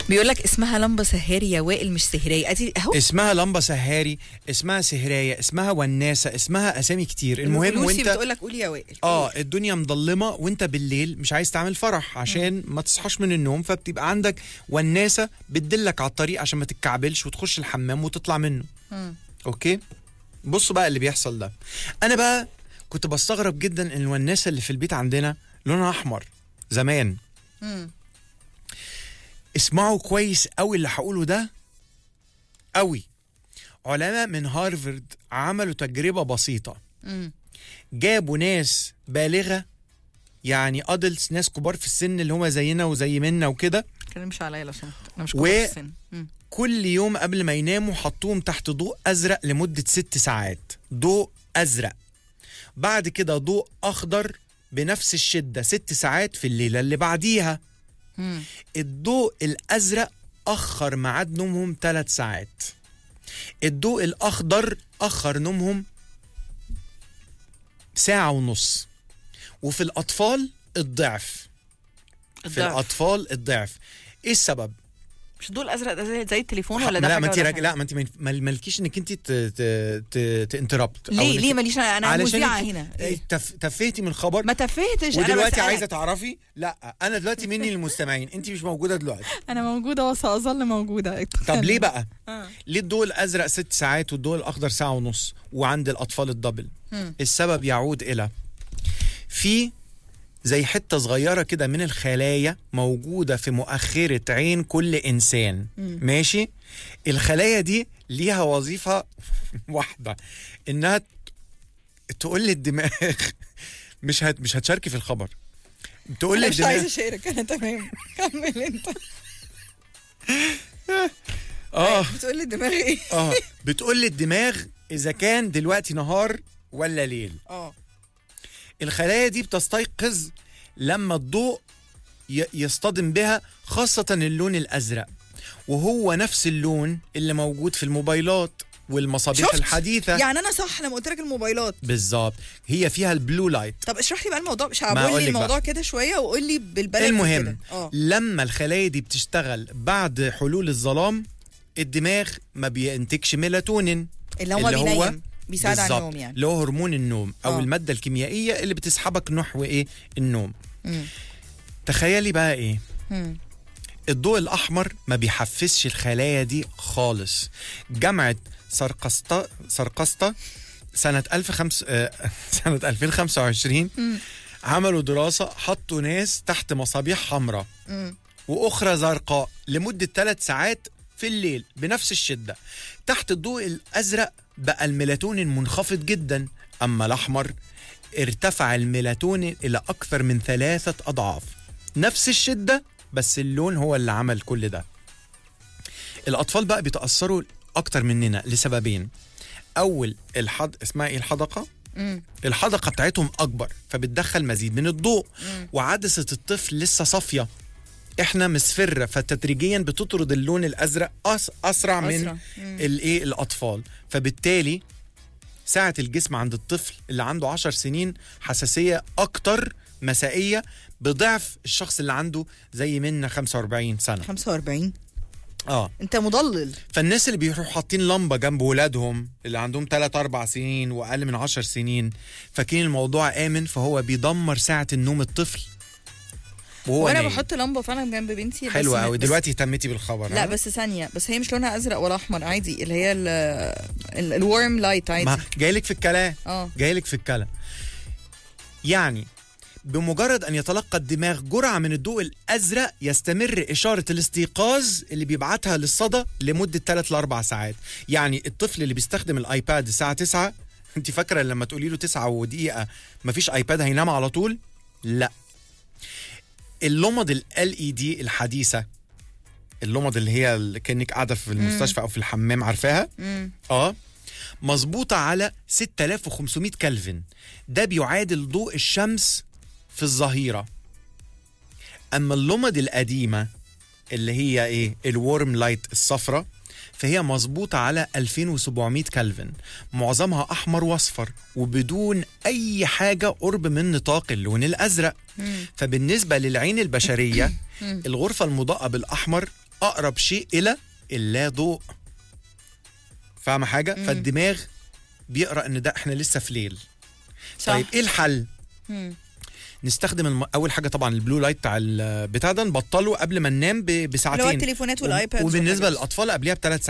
بيقول لك اسمها لمبه سهاري يا وائل مش سهريه ادي اهو اسمها لمبه سهاري اسمها سهرايه اسمها وناسه اسمها اسامي كتير المهم لوسي وانت بتقول لك قولي يا وائل اه الدنيا مضلمه وانت بالليل مش عايز تعمل فرح عشان ما تصحاش من النوم فبتبقى عندك وناسه بتدلك على الطريق عشان ما تتكعبلش وتخش الحمام وتطلع منه مم. اوكي بصوا بقى اللي بيحصل ده انا بقى كنت بستغرب جدا ان الوناسه اللي في البيت عندنا لونها احمر زمان مم. اسمعوا كويس قوي اللي هقوله ده قوي علماء من هارفارد عملوا تجربه بسيطه مم. جابوا ناس بالغه يعني ادلتس ناس كبار في السن اللي هم زينا وزي منا وكده تكلمش عليا لو سمحت انا مش و- كبار في السن مم. كل يوم قبل ما يناموا حطوهم تحت ضوء ازرق لمده ست ساعات ضوء ازرق بعد كده ضوء اخضر بنفس الشده ست ساعات في الليله اللي بعديها مم. الضوء الازرق اخر ميعاد نومهم ثلاث ساعات الضوء الاخضر اخر نومهم ساعه ونص وفي الاطفال الضعف في الضعف. الاطفال الضعف ايه السبب مش الضوء الازرق ده زي, زي التليفون ولا ده لا حاجة ما انت ولا راج... حاجة؟ لا ما انت ما- ما- مالكيش انك انت ت... ت... ت... تنتربت ليه ليه ماليش انا انا مذيعه هنا إيه؟ تف... تفهتي من الخبر ما تفهتش انا ودلوقتي بسألك. عايزه تعرفي لا انا دلوقتي مني للمستمعين انت مش موجوده دلوقتي انا موجوده وساظل موجوده طب ليه بقى آه. ليه الضوء الازرق ست ساعات والضوء الاخضر ساعه ونص وعند الاطفال الدبل مم. السبب يعود الى في زي حته صغيره كده من الخلايا موجوده في مؤخره عين كل انسان مم. ماشي الخلايا دي ليها وظيفه واحده انها ت- تقول للدماغ مش هت مش هتشاركي في الخبر تقول انا مش عايزه للدماغ اشارك انا تمام كمل انت اه بتقول لي دماغي ايه اه بتقول للدماغ اذا كان دلوقتي نهار ولا ليل اه الخلايا دي بتستيقظ لما الضوء ي- يصطدم بها خاصة اللون الأزرق وهو نفس اللون اللي موجود في الموبايلات والمصابيح شفت؟ الحديثة يعني انا صح لما قلت لك الموبايلات بالظبط هي فيها البلو لايت طب اشرح لي بقى الموضوع مش ما هقول أقول لي لك بقى. الموضوع كده شويه وقول لي بالبلد المهم كده. اه لما الخلايا دي بتشتغل بعد حلول الظلام الدماغ ما بينتجش ميلاتونين اللي هو اللي هو بينيم بيساعد على بالظبط، النوم يعني اللي هو هرمون النوم او آه. الماده الكيميائيه اللي بتسحبك نحو ايه النوم مم. تخيلي بقى ايه مم. الضوء الاحمر ما بيحفزش الخلايا دي خالص جامعه سرقسطة سرقسطة سنه 1005 آه، سنه 2025 مم. عملوا دراسه حطوا ناس تحت مصابيح حمراء مم. واخرى زرقاء لمده ثلاث ساعات في الليل بنفس الشده تحت الضوء الازرق بقى الميلاتونين منخفض جدا اما الاحمر ارتفع الميلاتونين الى اكثر من ثلاثه اضعاف نفس الشده بس اللون هو اللي عمل كل ده الاطفال بقى بيتاثروا اكتر مننا لسببين اول الحد اسمها ايه الحدقه مم. الحدقه بتاعتهم اكبر فبتدخل مزيد من الضوء مم. وعدسه الطفل لسه صافيه احنا مصفره فتدريجيا بتطرد اللون الازرق أس اسرع من أسرع. مم. الايه الاطفال فبالتالي ساعة الجسم عند الطفل اللي عنده 10 سنين حساسية أكتر مسائية بضعف الشخص اللي عنده زي منا 45 سنة 45 اه انت مضلل فالناس اللي بيروحوا حاطين لمبة جنب ولادهم اللي عندهم 3 4 سنين وأقل من 10 سنين فاكرين الموضوع آمن فهو بيدمر ساعة النوم الطفل وهو وانا نايم. بحط لمبه فعلا جنب بنتي بس حلوة قوي بس- دلوقتي اهتمتي بالخبر لا ها؟ بس ثانيه بس هي مش لونها ازرق ولا احمر عادي اللي هي الورم لايت عادي ما جايلك في الكلام اه جايلك في الكلام يعني بمجرد ان يتلقى الدماغ جرعه من الضوء الازرق يستمر اشاره الاستيقاظ اللي بيبعتها للصدى لمده 3 ل 4 ساعات يعني الطفل اللي بيستخدم الايباد الساعه 9 انت فاكره لما تقولي له 9 ودقيقه مفيش ايباد هينام على طول لا اللمض ال اي دي الحديثه اللمض اللي هي اللي كانك قاعده في المستشفى او في الحمام عارفاها مم. اه مظبوطة على 6500 كلفن ده بيعادل ضوء الشمس في الظهيرة أما اللمض القديمة اللي هي إيه الورم لايت الصفرة فهي مظبوطة على 2700 كلفن معظمها أحمر وأصفر وبدون أي حاجة قرب من نطاق اللون الأزرق مم. فبالنسبة للعين البشرية مم. الغرفة المضاءة بالأحمر اقرب شيء الى اللا ضوء فاهمه حاجه مم. فالدماغ بيقرا ان ده احنا لسه في ليل صح. طيب ايه الحل مم. نستخدم الم... اول حاجه طبعا البلو لايت بتاع ال- بتاع ده نبطله قبل ما ننام ب... اللي هو بساعتين التليفونات والايباد وبالنسبه والحاجات. للاطفال قبلها بثلاث